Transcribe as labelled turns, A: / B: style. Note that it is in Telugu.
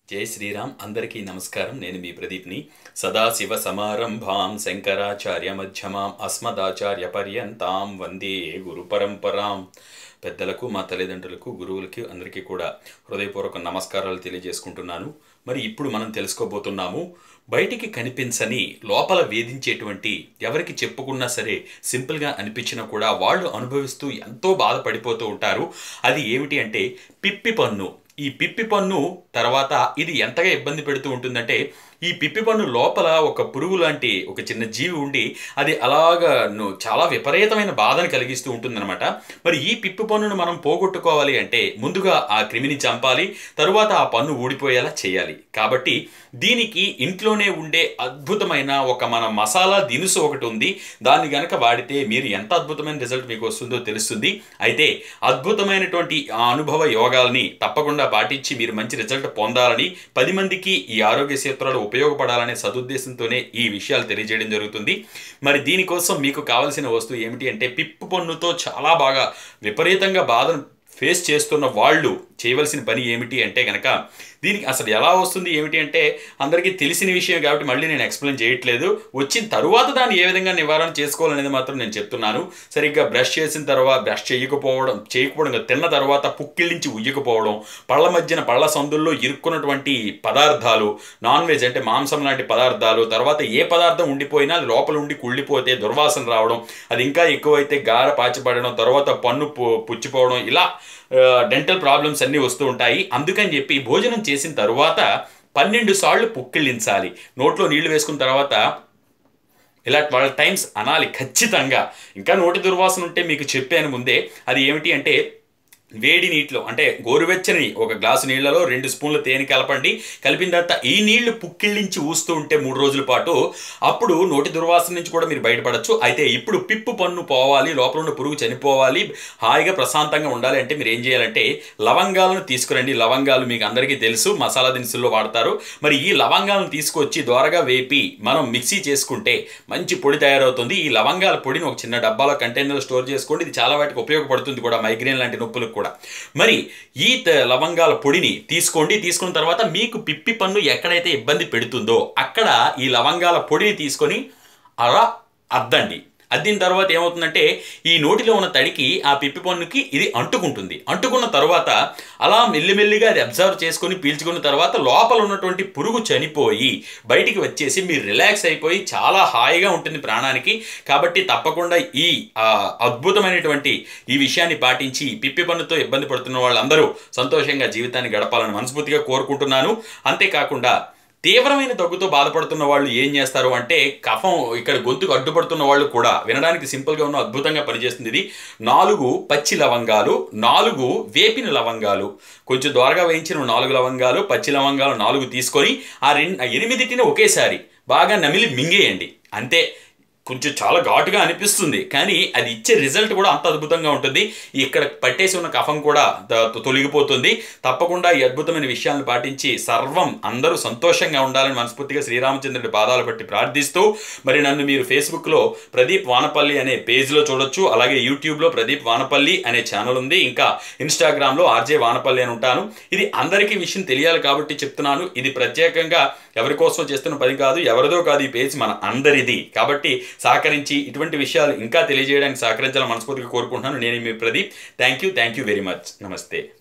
A: జై శ్రీరామ్ అందరికీ నమస్కారం నేను మీ ప్రదీప్ని సదాశివ సమారంభాం శంకరాచార్య మధ్యమాం అస్మదాచార్య పర్యంతాం వందే గురు పరంపరాం పెద్దలకు మా తల్లిదండ్రులకు గురువులకి అందరికీ కూడా హృదయపూర్వక నమస్కారాలు తెలియజేసుకుంటున్నాను మరి ఇప్పుడు మనం తెలుసుకోబోతున్నాము బయటికి కనిపించని లోపల వేధించేటువంటి ఎవరికి చెప్పుకున్నా సరే సింపుల్గా అనిపించినా కూడా వాళ్ళు అనుభవిస్తూ ఎంతో బాధపడిపోతూ ఉంటారు అది ఏమిటి అంటే పిప్పి పన్ను ఈ పిప్పి పన్ను తర్వాత ఇది ఎంతగా ఇబ్బంది పెడుతూ ఉంటుందంటే ఈ పిప్పి పన్ను లోపల ఒక పురుగు లాంటి ఒక చిన్న జీవి ఉండి అది అలాగా ను- చాలా విపరీతమైన బాధను కలిగిస్తూ ఉంటుందన్నమాట మరి ఈ పిప్పి పన్నును మనం పోగొట్టుకోవాలి అంటే ముందుగా ఆ క్రిమిని చంపాలి తరువాత ఆ పన్ను ఊడిపోయేలా చేయాలి కాబట్టి దీనికి ఇంట్లోనే ఉండే అద్భుతమైన ఒక మన మసాలా దినుసు ఒకటి ఉంది దాన్ని గనక వాడితే మీరు ఎంత అద్భుతమైన రిజల్ట్ మీకు వస్తుందో తెలుస్తుంది అయితే అద్భుతమైనటువంటి ఆ అనుభవ యోగాల్ని తప్పకుండా పాటించి మీరు మంచి రిజల్ట్ పొందాలని పది మందికి ఈ ఆరోగ్య క్షేత్రాలు ఉపయోగపడాలనే సదుద్దేశంతోనే ఈ విషయాలు తెలియజేయడం జరుగుతుంది మరి దీనికోసం మీకు కావాల్సిన వస్తువు ఏమిటి అంటే పిప్పు పన్నుతో చాలా బాగా విపరీతంగా బాధను ఫేస్ చేస్తున్న వాళ్ళు చేయవలసిన పని ఏమిటి అంటే కనుక దీనికి అసలు ఎలా వస్తుంది ఏమిటి అంటే అందరికీ తెలిసిన విషయం కాబట్టి మళ్ళీ నేను ఎక్స్ప్లెయిన్ చేయట్లేదు వచ్చిన తరువాత దాన్ని ఏ విధంగా నివారణ చేసుకోవాలనేది మాత్రం నేను చెప్తున్నాను సరిగ్గా బ్రష్ చేసిన తర్వాత బ్రష్ చేయకపోవడం చేయకపోవడం కాదు, తిన్న తర్వాత పుక్కిళ్ళ నుంచి ఉయ్యకపోవడం పళ్ళ మధ్యన పళ్ళ సందుల్లో ఇరుక్కున్నటువంటి పదార్థాలు నాన్ వెజ్ అంటే మాంసం లాంటి పదార్థాలు తర్వాత ఏ పదార్థం ఉండిపోయినా అది లోపల ఉండి కుళ్ళిపోతే దుర్వాసన రావడం అది ఇంకా ఎక్కువైతే గార పాచిపడడం తర్వాత పన్ను పు- పుచ్చిపోవడం ఇలా డెంటల్ ప్రాబ్లమ్స్ అన్నీ వస్తూ ఉంటాయి అందుకని చెప్పి భోజనం చేసిన తరువాత పన్నెండు సార్లు పుక్కిళ్ళించాలి నోట్లో నీళ్లు వేసుకున్న తర్వాత ఇలా ట్వెల్వ్ టైమ్స్ అనాలి ఖచ్చితంగా ఇంకా నోటి దుర్వాసన ఉంటే మీకు చెప్పాను ముందే అది ఏమిటి అంటే వేడి నీటిలో అంటే గోరువెచ్చని ఒక గ్లాసు నీళ్ళలో రెండు స్పూన్ల తేనె కలపండి కలిపిన తర్వాత ఈ నీళ్లు పుక్కిళ్ళించి ఊస్తూ ఉంటే మూడు రోజుల పాటు అప్పుడు నోటి దుర్వాసన నుంచి కూడా మీరు బయటపడచ్చు అయితే ఇప్పుడు పిప్పు పన్ను పోవాలి లోపల ఉన్న పురుగు చనిపోవాలి హాయిగా ప్రశాంతంగా ఉండాలి అంటే మీరు ఏం చేయాలంటే లవంగాలను తీసుకురండి లవంగాలు మీకు అందరికీ తెలుసు మసాలా దినుసుల్లో వాడతారు మరి ఈ లవంగాలను తీసుకొచ్చి దోరగా వేపి మనం మిక్సీ చేసుకుంటే మంచి పొడి తయారవుతుంది ఈ లవంగాల పొడిని ఒక చిన్న డబ్బాలో కంటైనర్లో స్టోర్ చేసుకోండి ఇది చాలా వాటికి ఉపయోగపడుతుంది కూడా మైగ్రేన్ లాంటి నొప్పులకు కూడా మరి ఈ త- లవంగాల పొడిని తీసుకోండి తీసుకున్న తర్వాత మీకు పిప్పి పన్ను ఎక్కడైతే ఇబ్బంది పెడుతుందో అక్కడ ఈ లవంగాల పొడిని తీసుకొని అలా అద్దండి అద్దిన తర్వాత ఏమవుతుందంటే ఈ నోటిలో ఉన్న తడికి ఆ పిప్పి పన్నుకి ఇది అంటుకుంటుంది అంటుకున్న తర్వాత అలా మెల్లిమెల్లిగా అది అబ్జర్వ్ చేసుకొని పీల్చుకున్న తర్వాత లోపల ఉన్నటువంటి పురుగు చనిపోయి బయటికి వచ్చేసి మీరు రిలాక్స్ అయిపోయి చాలా హాయిగా ఉంటుంది ప్రాణానికి కాబట్టి తప్పకుండా ఈ ఆ, అద్భుతమైనటువంటి ఈ విషయాన్ని పాటించి పిప్పి పన్నుతో ఇబ్బంది పడుతున్న వాళ్ళందరూ సంతోషంగా జీవితాన్ని గడపాలని మనస్ఫూర్తిగా కోరుకుంటున్నాను అంతేకాకుండా తీవ్రమైన దగ్గుతో బాధపడుతున్న వాళ్ళు ఏం చేస్తారు అంటే కఫం ఇక్కడ గొంతుకు అడ్డుపడుతున్న వాళ్ళు కూడా వినడానికి సింపుల్గా ఉన్న అద్భుతంగా పనిచేస్తుంది ఇది నాలుగు పచ్చి లవంగాలు నాలుగు వేపిన లవంగాలు కొంచెం దోరగా వేయించిన నాలుగు లవంగాలు పచ్చి లవంగాలు నాలుగు తీసుకొని ఆ రెండు ఆ ఎనిమిదిటిని ఒకేసారి బాగా నమిలి మింగేయండి అంతే కొంచెం చాలా ఘాటుగా అనిపిస్తుంది కానీ అది ఇచ్చే రిజల్ట్ కూడా అంత అద్భుతంగా ఉంటుంది ఇక్కడ పట్టేసి ఉన్న కఫం కూడా ద- తొలగిపోతుంది తప్పకుండా ఈ అద్భుతమైన విషయాలను పాటించి సర్వం అందరూ సంతోషంగా ఉండాలని మనస్ఫూర్తిగా శ్రీరామచంద్రుడి పాదాలు పట్టి ప్రార్థిస్తూ మరి నన్ను మీరు ఫేస్బుక్లో ప్రదీప్ వానపల్లి అనే పేజ్లో చూడొచ్చు అలాగే యూట్యూబ్లో ప్రదీప్ వానపల్లి అనే ఛానల్ ఉంది ఇంకా ఇన్స్టాగ్రామ్లో ఆర్జే వానపల్లి అని ఉంటాను ఇది అందరికీ విషయం తెలియాలి కాబట్టి చెప్తున్నాను ఇది ప్రత్యేకంగా ఎవరి కోసం చేస్తున్న పని కాదు ఎవరిదో కాదు ఈ పేజ్ మన అందరిది కాబట్టి సహకరించి ఇటువంటి విషయాలు ఇంకా తెలియజేయడానికి సహకరించాలని మనస్ఫూర్తిగా కోరుకుంటున్నాను నేను మీ Pradeep thank you thank you very much నమస్తే